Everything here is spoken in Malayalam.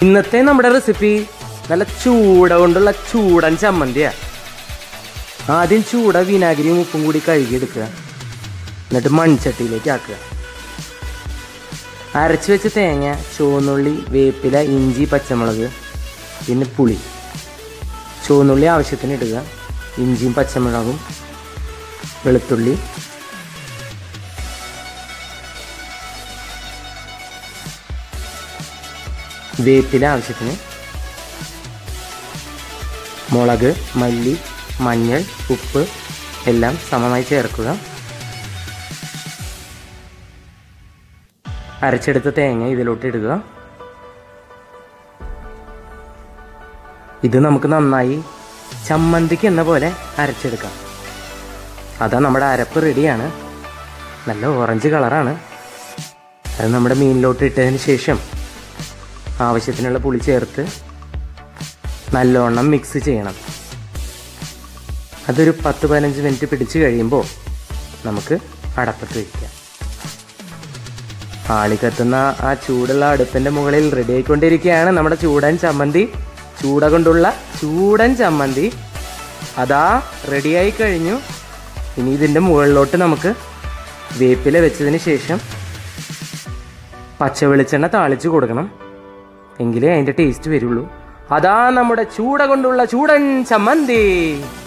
ഇന്നത്തെ നമ്മുടെ റെസിപ്പി നല്ല ചൂട കൊണ്ടുള്ള ചൂടൻ ചമ്മന്തിയാ ആദ്യം ചൂട വിനാഗിരിയും ഉപ്പും കൂടി കഴുകിയെടുക്കുക എന്നിട്ട് മൺചട്ടിയിലേക്ക് ആക്കുക അരച്ച് വെച്ച തേങ്ങ ചുവന്നുള്ളി വേപ്പില ഇഞ്ചി പച്ചമുളക് പിന്നെ പുളി ചുവന്നുള്ളി ആവശ്യത്തിന് ഇടുക ഇഞ്ചിയും പച്ചമുളകും വെളുത്തുള്ളി വേപ്പില ആവശ്യത്തിന് മുളക് മല്ലി മഞ്ഞൾ ഉപ്പ് എല്ലാം സമമായി ചേർക്കുക അരച്ചെടുത്ത തേങ്ങ ഇതിലോട്ട് ഇടുക ഇത് നമുക്ക് നന്നായി ചമ്മന്തിക്ക് എന്ന പോലെ അരച്ചെടുക്കാം അതാ നമ്മുടെ അരപ്പ് റെഡിയാണ് നല്ല ഓറഞ്ച് കളറാണ് അത് നമ്മുടെ മീനിലോട്ട് ഇട്ടതിന് ശേഷം ആവശ്യത്തിനുള്ള പുളി ചേർത്ത് നല്ലോണം മിക്സ് ചെയ്യണം അതൊരു പത്ത് പതിനഞ്ച് മിനിറ്റ് പിടിച്ച് കഴിയുമ്പോൾ നമുക്ക് അടപ്പത്ത് വയ്ക്കാം ആളി കത്തുന്ന ആ ചൂടുള്ള അടുപ്പിൻ്റെ മുകളിൽ റെഡി ആയിക്കൊണ്ടിരിക്കുകയാണ് നമ്മുടെ ചൂടൻ ചമ്മന്തി ചൂട കൊണ്ടുള്ള ചൂടൻ ചമ്മന്തി അതാ റെഡിയായി കഴിഞ്ഞു ഇനി ഇതിൻ്റെ മുകളിലോട്ട് നമുക്ക് വേപ്പില വെച്ചതിന് ശേഷം പച്ച വെളിച്ചെണ്ണ താളിച്ച് കൊടുക്കണം എങ്കിലേ അതിൻ്റെ ടേസ്റ്റ് വരുള്ളൂ അതാ നമ്മുടെ ചൂട കൊണ്ടുള്ള ചൂടൻ ചമ്മന്തി